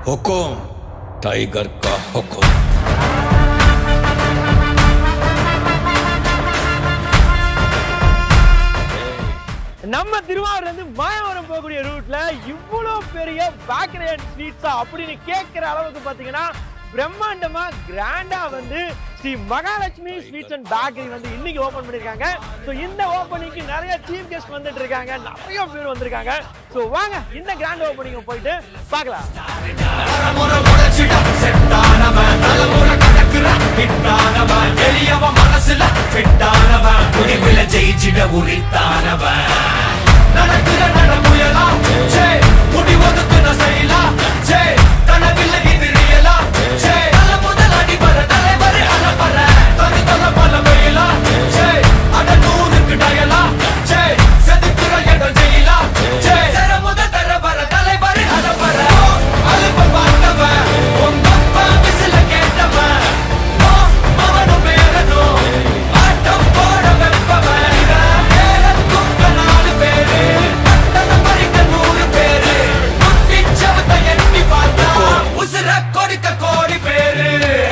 हुकुम tiger का हुकुम நம்ம திருவாரூர்ல இருந்து மாயவரம் போகக்கூடிய ரூட்ல இவ்வளோ பெரிய பேக்கரி அண்ட் ஸ்வீட்ஸா அப்படின்னு கேட்கிற அளவுக்கு பாத்தீங்கன்னா பிரம்மாண்டமா கிராண்டா வந்து Shri Mahalakshmi sweets and bakery வந்து இன்னைக்கு ஓபன் பண்ணிருக்காங்க ஸோ இந்த ஓப்பனிங்க்கு நிறைய சீஃப் கெஸ்ட் வந்துட்டு இருக்காங்க நிறைய பேர் வந்திருக்காங்க ஸோ வாங்க இந்த கிராண்ட் ஓப்பனிங் போயிட்டு பார்க்கலாம் தலைமுறை உடைச்சிட செட்டானவன் தலைமுறை கடக்குற ஹிட்டானவன் எளியவன் மனசுல ஃபிட்டானவன் முடிவுல ஜெயிச்சிட உரித்தானவன் நடக்கிற நடமுயலா ஜே முடிவதுக்குன செய்யலா ஜே கனவில்ல இது ரியலா ஜே தல முதல் அடிபர தலைவரை அலப்பற தனி தல பல வெயிலா ஜே அட நூறுக்கு டயலா ஜே செதுக்குற இடம் ஜெயிலா ஜே தர முதல் தர வர தலைவரை அலப்பற அலுப்ப பார்த்தவன் உங்க அப்பா விசில கேட்டவன் ஓ, அவனும் பேரனும் ஆட்டம் போட வெப்பவன் பேரத்துக்க நாலு பேரு பட்டணம் பறிக்க நூறு பேரு குட்டி சவத்தை எட்டி பார்த்தா உசுர கொடுக்க கோடி பேரு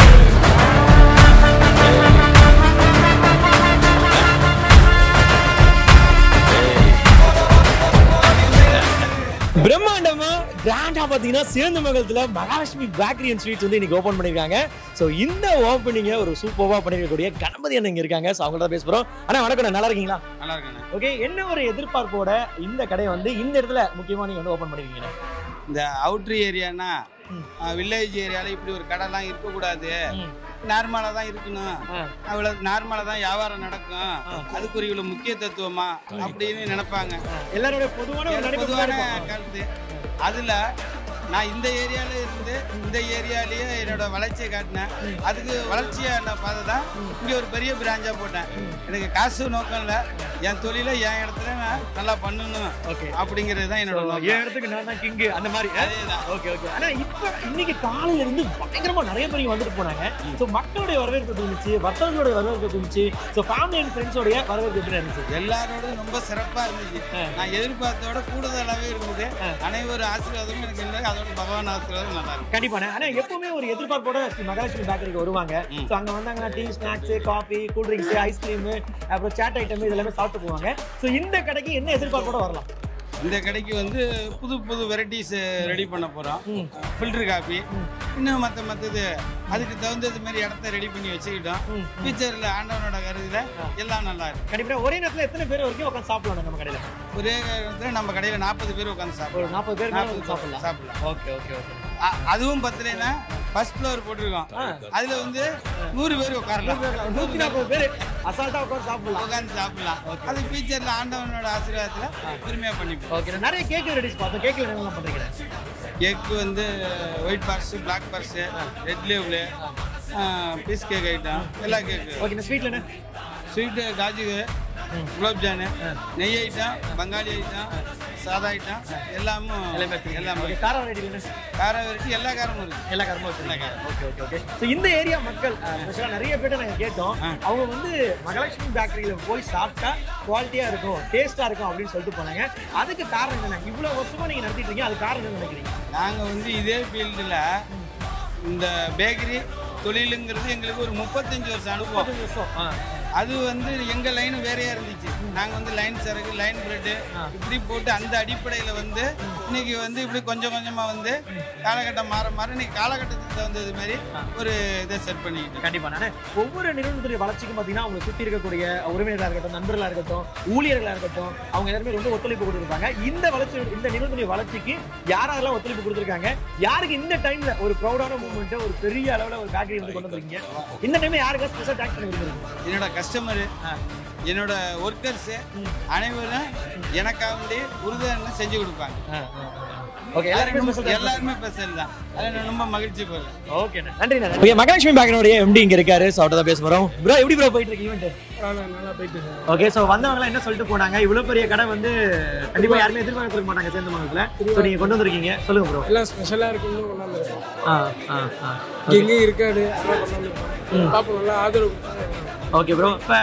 பிரம்மாண்டமா கிராண்டா பாத்தீங்கன்னா சேந்தமங்கலத்துல மகாலட்சுமி பேக்கரி அண்ட் ஸ்வீட்ஸ் வந்து இன்னைக்கு ஓபன் பண்ணிருக்காங்க சோ இந்த ஓப்பனிங்க ஒரு சூப்பர்வா பண்ணிருக்கக்கூடிய கணபதி அண்ணன் இங்க இருக்காங்க சோ அவங்கள்ட்ட பேச போறோம் அண்ணா வணக்கம் அண்ணா, நல்லா இருக்கீங்களா நல்லா இருக்கேண்ணே ஓகே என்ன ஒரு எதிர்பார்ப்போட இந்த கடையை வந்து இந்த இடத்துல முக்கியமா நீங்க வந்து ஓபன் பண்ணிருக்கீங்க இந்த அவுட்ரு ஏரியானா வில்லேஜ் ஏரியால இப்படி ஒரு கடைலாம் இருக்கக்கூடாது நார்மலா தான் இருக்கணும் அவ்வளவு நார்மலா தான் வியாபாரம் நடக்கும் அதுக்கு ஒரு இவ்வளவு முக்கிய தத்துவமா அப்படின்னு நினைப்பாங்க எல்லாரோட பொதுவான ஒரு நினைப்பு பொதுவான இருக்கும். கருத்து அதுல நான் இந்த ஏரியால இருந்து இந்த ஏரியாலயே என்னோட வளர்ச்சியை காட்டினேன் அதுக்கு வளர்ச்சியை நான் பார்த்து தான் இங்க ஒரு பெரிய பிராஞ்சா போட்டேன் எனக்கு காசு நோக்கம் இல்ல என் தொழிலை என் இடத்துல நான் நல்லா பண்ணணும் Okay. அப்படிங்கிறது தான் என்னோட So, நோக்கம் என் இடத்துக்கு நான் தான் கிங் அந்த மாதிரி அதேதான். ஓகே ஓகே ஆனா இப்ப இன்னைக்கு காலையில இருந்து பயங்கரமா நிறைய பேர் இங்க வந்துட்டு போனாங்க சோ மக்களுடைய வரவேற்பு இருந்துச்சு வர்த்தகர்களுடைய வரவேற்பு இருந்துச்சு சோ ஃபேமிலி அண்ட் ஃப்ரெண்ட்ஸோடைய வரவேற்பு எப்படி இருந்துச்சு எல்லாரோடும் ரொம்ப சிறப்பா இருந்துச்சு நான் எதிர்பார்த்தோட கூடுதலாவே இருந்தது அனைவரும் ஆசீர்வாதமும் எனக்கு இல்லை அதோட பகவான் ஆசீர்வாதம் நல்லா இருக்கு கண்டிப்பாண்ணே ஆனா எப்பவுமே ஒரு எதிர்பார்ப்போட ஸ்ரீ மகாலட்சுமி பேக்கரிக்கு வருவாங்க சோ அங்க வந்தாங்கன்னா tea snacks coffee cool drinks ice cream அப்புறம் சாட் ஐட்டம் இது எல்லாமே சாப்பிட்டு போவாங்க சோ இந்த கடைக்கு என்ன எதிர்பார்ப்போட வரலாம் இந்த கடைக்கு வந்து புது புது வெரைட்டிஸ் ரெடி பண்ண போறோம் ஃபில்டர் காபி இன்னும் மற்ற மற்றது அதுக்கு தகுந்தது மாதிரி இடத்த ரெடி பண்ணி வச்சுக்கிட்டோம் ஃபியூச்சர்ல ஆண்டவனோட கருதுல எல்லாம் நல்லா இருக்கு கண்டிப்பா ஒரே நேரத்துல எத்தனை பேர் வரைக்கும் உட்காந்து சாப்பிடலாம் நம்ம கடையில ஒரே இடத்துல நம்ம கடையில நாற்பது பேர் உட்காந்து ஒரு சாப்பிடுவோம் நாற்பது பேர் மேல வந்து நாற்பது சாப்பிடலாம் சாப்பிடலாம் ஓகே ஓகே ஓகே அ- அதுவும் பத்தலைன்னா ஃபர்ஸ்ட் ஃப்ளோர் போட்டிருக்கோம் அதுல வந்து நூறு பேர் உட்காரலாம் நூத்தி நாற்பது பேர் அசால்ட்டா உட்காந்து சாப்பிடலாம் உட்காந்து சாப்பிடலாம் அது ஃபியூச்சர்ல ஆண்டவனோட ஆசீர்வாதத்துல பெருமையா பண்ணிப்போம் ஓகே நிறைய கேக் ரெடிஸ் பார்த்தோம் கேக்ல என்னெல்லாம் பண்றீங்க கேக்கு வந்து white forest black forest red label piece cake item எல்லா கேக்கு ஓகே இந்த ஸ்வீட்ல என்ன ஸ்வீட்டு காஜு குலோப் ஜானு நெய் ஐட்டம் பங்காளி ஐட்டம் சாதா ஐட்டம் எல்லாமும் எல்லாமே ஓகே காரம் ரெடி என்ன காரம் இருக்கு எல்லா காரமும் இருக்கு எல்லா காரமும் வச்சிருக்காங்க ஓகே ஓகே ஓகே ஸோ இந்த ஏரியா மக்கள் ஸ்பெஷலாக நிறைய பேர்ட்ட நாங்கள் கேட்டோம் அவங்க வந்து மகாலட்சுமி பேக்கரியில் போய் சாப்பிட்டா குவாலிட்டியாக இருக்கும் டேஸ்ட்டாக இருக்கும் அப்படின்னு சொல்லிட்டு போனாங்க அதுக்கு காரணம் என்ன இவ்வளோ வருஷமா நீங்கள் நடத்திட்டு இருக்கீங்க அது காரணம் என்ன நினைக்கிறீங்க நாங்கள் வந்து இதே ஃபீல்டில் இந்த பேக்கரி தொழிலுங்கிறது எங்களுக்கு ஒரு முப்பத்தஞ்சு வருஷம் அனுபவம் முப்பத்தஞ்சு வருஷம் ஆ அது வந்து எங்க லைன் வேறையா இருந்துச்சு நாங்க வந்து லைன் சரக்கு லைன் பிரெட் இப்படி போட்டு அந்த அடிப்படையில வந்து இன்னைக்கு வந்து இப்படி கொஞ்சம் கொஞ்சமா வந்து காலகட்டம் மாற மாற இன்னைக்கு காலகட்டத்துக்கு தகுந்தது மாதிரி ஒரு இதை செட் பண்ணிக்கிட்டு கண்டிப்பா நானே ஒவ்வொரு நிறுவனத்துடைய வளர்ச்சிக்கும் பார்த்தீங்கன்னா அவங்க சுற்றி இருக்கக்கூடிய உறவினர்களாக இருக்கட்டும் நண்பர்களாக இருக்கட்டும் ஊழியர்களாக இருக்கட்டும் அவங்க எல்லாருமே ரொம்ப ஒத்துழைப்பு கொடுத்துருப்பாங்க இந்த வளர்ச்சி இந்த நிறுவனத்துடைய வளர்ச்சிக்கு யாரெல்லாம் ஒத்துழைப்பு கொடுத்துருக்காங்க யாருக்கு இந்த டைம்ல ஒரு ப்ரௌடான மூவ்மெண்ட் ஒரு பெரிய அளவுல ஒரு பேக்கரி வந்து கொண்டு வந்திருக்கீங்க இந்த டைம்ல யாருக்கா ஸ்பெஷல் டேக்ஸ் பண்ணி விரும்புறீங்க என்னோட கஸ்டமரு என்னோட ஒர்க்கர்ஸ் அனைவரும் எனக்காக வேண்டி உறுதுணை செஞ்சு கொடுப்பாங்க ஓகே எல்லாருமே ஸ்பெஷல் எல்லாருமே ஸ்பெஷல் தான் அதில் நான் ரொம்ப மகிழ்ச்சி போகிறேன் ஓகே நன்றி ஓகே மகாலட்சுமி பேக்கரியோடைய எம்டி இங்க இருக்காரு ஸோ அவர்கிட்ட தான் பேச போறோம் ப்ரோ எப்படி ப்ரோ போயிட்டு இருக்கு ஈவெண்ட் நல்லா போயிட்டு இருக்கு. ஓகே சோ வந்தவங்க என்ன சொல்லிட்டு போனாங்க இவ்வளவு பெரிய கடை வந்து கண்டிப்பா யாருமே எதிர்பார்த்திருக்க மாட்டாங்க சேர்ந்த மங்கலத்துல சோ நீங்க கொண்டு வந்திருக்கீங்க சொல்லுங்க ப்ரோ எல்லாம் ஸ்பெஷலா இருக்குன்னு கொண்டாந்துருக்கோம் ஆ ஆ ஆ எங்கேயும் இருக்காது அதெல்லாம் கொண்டாந்துருக்கோம் பாப்போம் நல்லா ஆதரவு கொடுத்தாங்க. ஓகே ப்ரோ இப்போ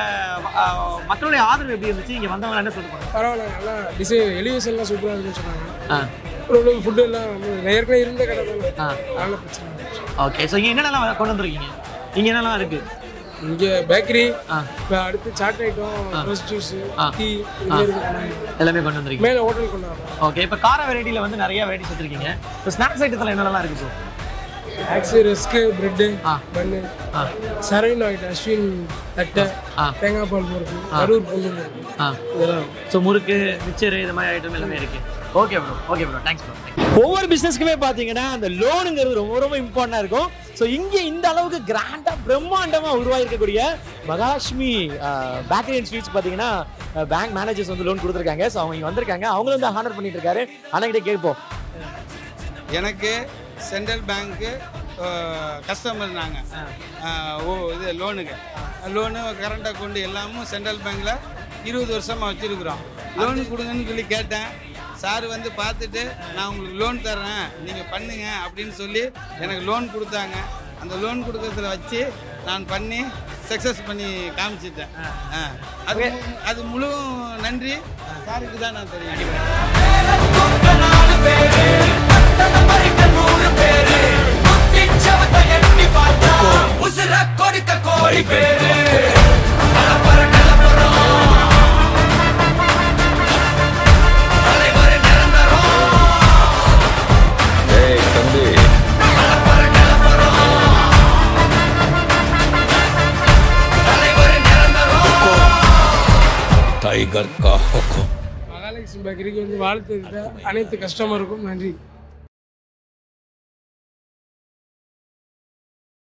மக்களுடைய ஆதரவு எப்படி இருந்துச்சு இங்க வந்தவங்க என்ன சொல்லிட்டு போனாங்க பரவாயில்ல நல்லா டிசைன் எலிவேஷன்லாம் சூப்பராக இருக்குன்னு சொன்னாங்க ஆ ஓரளவு ஃபுட்டு எல்லாம் வந்து நான் ஏற்கனவே இருந்த கடை தானே ஆ அதனால பிரச்சனை இல்லை ஓகே ஸோ இங்கே என்னென்னலாம் கொண்டு வந்திருக்கீங்க இங்கே என்னெல்லாம் இருக்கு இங்கே பேக்கரி ஆ இப்போ அடுத்து சாட் ஐட்டம் ரோஸ் ஜூஸ் ஆ. டீ இது மாதிரி கொண்டு வந்தோம். எல்லாமே கொண்டு வந்திருக்கீங்க மேலே ஹோட்டல் கொண்டு வரோம் ஓகே இப்போ கார வெரைட்டியில் வந்து நிறைய வெரைட்டிஸ் வச்சிருக்கீங்க இப்போ ஸ்நாக்ஸ் ஐட்டத்தில் என்னென்னலாம் இருக்கு ஸோ ஆக்ஸு ரஸ்க்கு பிரெட்டு ஆ. பன்னு ஆ சரவீன் ஆகிட்டு அஸ்வின் தட்டை ஆ. தேங்காய் பால் முறுக்கு கரூர் பொண்ணு முறுக்கு ஆ இதெல்லாம் ஸோ முறுக்கு மிச்சர் இது மாதிரி ஐட்டம் எல்லாமே இருக்கு okay bro okay bro thanks bro ஒவ்வொரு பிஸ்னஸ்க்குமே பார்த்தீங்கன்னா அந்த லோனுங்கிறது ரொம்ப ரொம்ப இம்பார்ட்டண்டாக இருக்கும் ஸோ இங்கே இந்த அளவுக்கு கிராண்டாக பிரம்மாண்டமாக உருவாயிருக்கக்கூடிய மகாலட்சுமி பேக்கரி அண்ட் ஸ்வீட்ஸ் பார்த்தீங்கன்னா பேங்க் மேனேஜர்ஸ் வந்து லோன் கொடுத்துருக்காங்க ஸோ அவங்க இங்கே வந்திருக்காங்க அவங்களும் வந்து ஹானர் பண்ணிட்டு இருக்காரு அண்ணகிட்ட கேட்போம் எனக்கு சென்ட்ரல் பேங்க்கு கஸ்டமர் நாங்கள் ஓ இது லோனுக்கு லோனு கரண்ட் அக்கௌண்ட் எல்லாமும் சென்ட்ரல் பேங்க்கில் இருபது வருஷமாக வச்சுருக்குறோம் லோனு கொடுங்கன்னு சொல்லி கேட்டேன் சார் வந்து பார்த்துட்டு நான் உங்களுக்கு லோன் தர்றேன் நீங்கள் பண்ணுங்க அப்படின்னு சொல்லி எனக்கு லோன் கொடுத்தாங்க அந்த லோன் கொடுக்கறதுல வச்சு நான் பண்ணி சக்ஸஸ் பண்ணி காமிச்சிட்டேன் ஆ. அது மு- அது முழு நன்றி சாருக்கு தான் நான் தெரியும் உசுர கொடுக்க கோடி பேரு ஏய் தம்பி टाइगर का हुक्म மகாலட்சுமி பேக்கரிக்கு வந்து வாழ்த்து அனைத்து கஸ்டமருக்கும் நன்றி